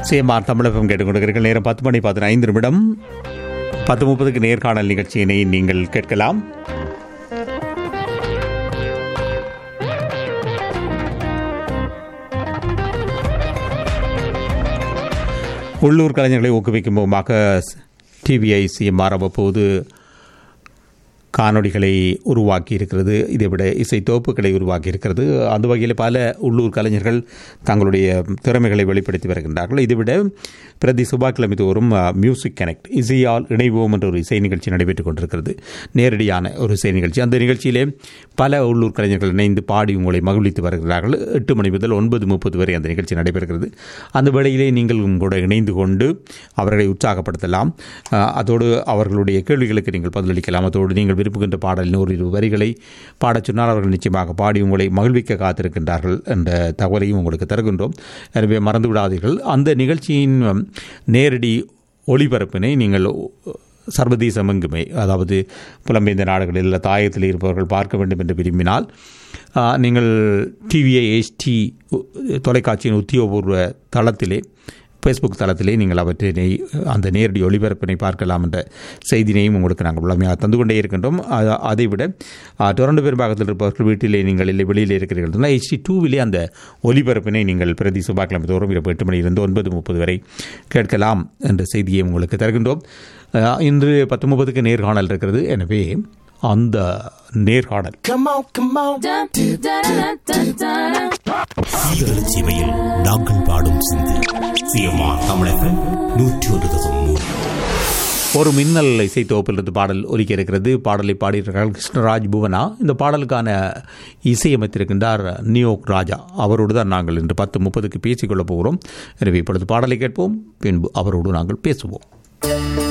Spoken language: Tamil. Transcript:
சிஎம்ஆர் தமிழகம் கேட்டுக்கொண்டிருக்கிறீர்கள் நேரம் பத்து மணி பதினைந்து நிமிடம் பத்து முப்பதுக்கு நேர்காணல் நிகழ்ச்சியினை நீங்கள் கேட்கலாம் உள்ளூர் கலைஞர்களை ஊக்குவிக்கும் முகமாக டிவிஐ சிஎம்ஆர் அவ்வப்போது காணொளிகளை உருவாக்கி இருக்கிறது இதைவிட இசை தொகுப்புகளை உருவாக்கி இருக்கிறது அந்த வகையில் பல உள்ளூர் கலைஞர்கள் தங்களுடைய திறமைகளை வெளிப்படுத்தி வருகின்றார்கள் இதைவிட பிரதி செவ்வாய்க்கிழமை தோறும் மியூசிக் கனெக்ட் இசையால் இணைவோம் என்ற ஒரு இசை நிகழ்ச்சி நடைபெற்றுக் கொண்டிருக்கிறது நேரடியான ஒரு இசை நிகழ்ச்சி அந்த நிகழ்ச்சியிலே பல உள்ளூர் கலைஞர்கள் இணைந்து பாடி உங்களை மகிழ்வித்து வருகிறார்கள் எட்டு மணி முதல் ஒன்பது முப்பது வரை அந்த நிகழ்ச்சி நடைபெறுகிறது அந்த வேளையிலே நீங்களும் கூட இணைந்து கொண்டு அவர்களை உற்சாகப்படுத்தலாம் அஹ், அதோடு அவர்களுடைய கேள்விகளுக்கு நீங்கள் பதிலளிக்கலாம் அதோடு நீங்கள் விரும்புகின்ற பாடலின் ஒரு இரு வரிகளை பாடச் சொன்னால் அவர்கள் நிச்சயமாக பாடி உங்களை மகிழ்விக்க காத்திருக்கின்றார்கள் என்ற தகவலையும் உங்களுக்கு தருகின்றோம் எனவே மறந்து விடாதீர்கள் அந்த நிகழ்ச்சியின் உம், நேரடி ஒளிபரப்பினை நீங்கள் சர்வதேசம் எங்குமே அதாவது புலம்பெயர்ந்த நாடுகளில் தாயத்தில் இருப்பவர்கள் பார்க்க வேண்டும் என்று விரும்பினால் ஆ, நீங்கள் டிவிஐ ஹெச்டி தொலைக்காட்சியின் உத்தியோகபூர்வ தளத்திலே ஃபேஸ்புக் தளத்திலே நீங்கள் அவற்றினை அந்த நேரடி ஒளிபரப்பினை பார்க்கலாம் என்ற செய்தினையும் உங்களுக்கு நாங்கள் முழுமையாக தந்து கொண்டே இருக்கின்றோம் அ- அதைவிட ஆ, டொரண்டோ பெரும்பாகத்தில் இருப்பவர்கள் வீட்டிலே நீங்கள் இல்லை வெளியில் இருக்கிறீர்கள் சொன்னால் ஹெச்டி டூவிலே அந்த ஒளிபரப்பினை நீங்கள் பிரதி செவ்வாய்க்கிழமை தோறும் இரவு எட்டு மணியிலிருந்து ஒன்பது முப்பது வரை கேட்கலாம் என்ற செய்தியை உங்களுக்கு தருகின்றோம் ஆ, இன்று பத்து முப்பதுக்கு நேர்காணல் இருக்கிறது எனவே அந்த நேர்காணல் Come on, come on. Dun, dun, dun, dun, dun, dun. சீரழ சேவையில் நாங்கள் பாடும் சிந்து சிஎம்ஆர் தமிழகம் நூற்றி ஒரு தசம் மூணு ஒரு மின்னல் இசை தொகுப்பிலிருந்து பாடல் ஒலிக்க இருக்கிறது பாடலை பாடியிருக்கிறார்கள் கிருஷ்ணராஜ் புவனா இந்த பாடலுக்கான இசையமைத்திருக்கின்றார் நியோக் ராஜா அவரோடு தான் நாங்கள் இன்று பத்து முப்பதுக்கு பேசிக்கொள்ளப் போகிறோம் எனவே இப்பொழுது பாடலை கேட்போம் பின்பு அவரோடு நாங்கள் பேசுவோம்